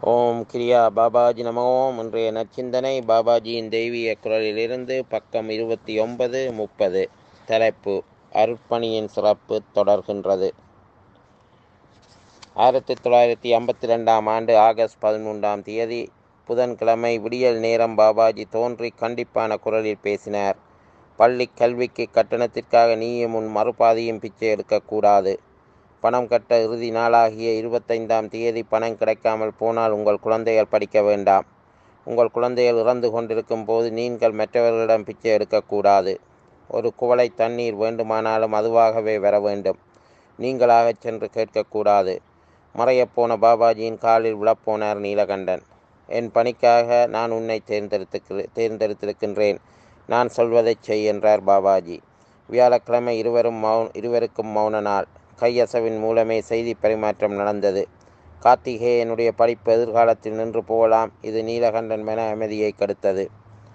ஓம் கிரியா பாபாஜி நமோ இன்றைய நற்சிந்தனை பாபாஜியின் தெய்வீக குரலிலிருந்து பக்கம் இருபத்தி ஒன்பது முப்பது தலைப்பு அருட்பணியின் சிறப்பு தொடர்கின்றது ஆயிரத்தி தொள்ளாயிரத்தி ஐம்பத்தி ரெண்டாம் ஆண்டு ஆகஸ்ட் பதிமூன்றாம் தேதி புதன்கிழமை விடியல் நேரம் பாபாஜி தோன்றி கண்டிப்பான குரலில் பேசினார் பள்ளி கல்விக்கு கட்டணத்திற்காக நீயும் உன் மறுபாதையும் பிச்சை எடுக்கக்கூடாது பணம் கட்ட இறுதி நாளாகிய இருபத்தைந்தாம் தேதி பணம் கிடைக்காமல் போனால் உங்கள் குழந்தைகள் படிக்க வேண்டாம் உங்கள் குழந்தைகள் இறந்து கொண்டிருக்கும் போது நீங்கள் மற்றவர்களிடம் பிச்சை எடுக்கக்கூடாது ஒரு குவளை தண்ணீர் வேண்டுமானாலும் அதுவாகவே வர வேண்டும் நீங்களாகச் சென்று கேட்கக்கூடாது மறையப்போன பாபாஜியின் காலில் விழப்போனார் நீலகண்டன் என் பணிக்காக நான் உன்னை தேர்ந்தெடுத்து தேர்ந்தெடுத்திருக்கின்றேன் நான் சொல்வதைச் செய் என்றார் பாபாஜி வியாழக்கிழமை இருவரும் மௌன் இருவருக்கும் மௌன நாள் கையசவின் மூலமே செய்தி பரிமாற்றம் நடந்தது கார்த்திகேயனுடைய படிப்பு எதிர்காலத்தில் நின்று போகலாம் இது நீலகண்டன் மன அமைதியை கெடுத்தது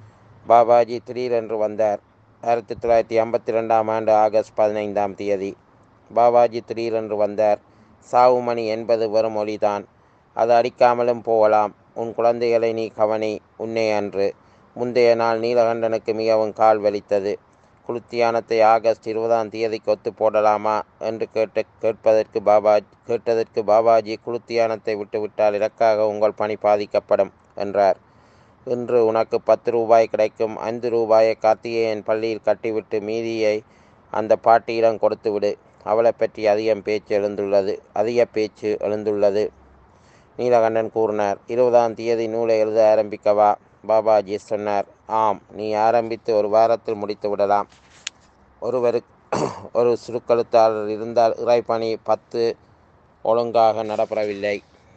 பாபாஜி திடீரென்று வந்தார் ஆயிரத்தி தொள்ளாயிரத்தி ஐம்பத்தி ரெண்டாம் ஆண்டு ஆகஸ்ட் பதினைந்தாம் தேதி பாபாஜி திடீரென்று வந்தார் சாவுமணி என்பது வெறும் ஒளிதான் அது அடிக்காமலும் போகலாம் உன் குழந்தைகளை நீ கவனி உன்னே அன்று முந்தைய நாள் நீலகண்டனுக்கு மிகவும் கால் வலித்தது குளுத்தியானத்தை ஆகஸ்ட் இருபதாம் தேதிக்கு ஒத்து போடலாமா என்று கேட்டு கேட்பதற்கு பாபா கேட்டதற்கு பாபாஜி குளுத்தியானத்தை விட்டுவிட்டால் இலக்காக உங்கள் பணி பாதிக்கப்படும் என்றார் இன்று உனக்கு பத்து ரூபாய் கிடைக்கும் ஐந்து ரூபாயை கார்த்திகேயன் பள்ளியில் கட்டிவிட்டு மீதியை அந்த பாட்டியிடம் கொடுத்து விடு அவளை பற்றி அதிகம் பேச்சு எழுந்துள்ளது அதிக பேச்சு எழுந்துள்ளது நீலகண்டன் கூறினார் இருபதாம் தேதி நூலை எழுத ஆரம்பிக்கவா பாபாஜி சொன்னார் ஆம் நீ ஆரம்பித்து ஒரு வாரத்தில் முடித்து விடலாம் ஒருவருக்கு ஒரு சுருக்கெழுத்தாளர் இருந்தால் இறைப்பணி பத்து ஒழுங்காக நடைபெறவில்லை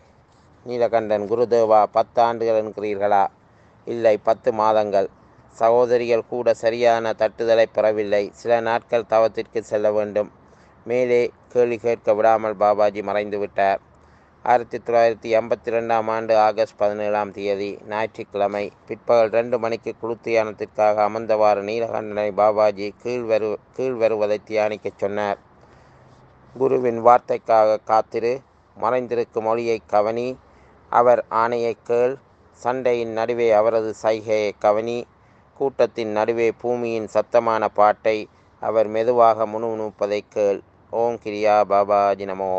நீலகண்டன் குருதேவா பத்து ஆண்டுகள் என்கிறீர்களா இல்லை பத்து மாதங்கள் சகோதரிகள் கூட சரியான தட்டுதலை பெறவில்லை சில நாட்கள் தவத்திற்கு செல்ல வேண்டும் மேலே கேள்வி கேட்க விடாமல் பாபாஜி மறைந்து விட்டார் ஆயிரத்தி தொள்ளாயிரத்தி எண்பத்தி ரெண்டாம் ஆண்டு ஆகஸ்ட் பதினேழாம் தேதி ஞாயிற்றுக்கிழமை பிற்பகல் ரெண்டு மணிக்கு குளுத்தியானத்திற்காக அமர்ந்தவாறு நீலகண்டனை பாபாஜி கீழ் வரு கீழ் வருவதை தியானிக்கச் சொன்னார் குருவின் வார்த்தைக்காக காத்திரு மறைந்திருக்கும் மொழியை கவனி அவர் ஆணையை கேள் சண்டையின் நடுவே அவரது சைகையை கவனி கூட்டத்தின் நடுவே பூமியின் சத்தமான பாட்டை அவர் மெதுவாக முணுமுணுப்பதை கேள் ஓம் கிரியா பாபாஜி நமோ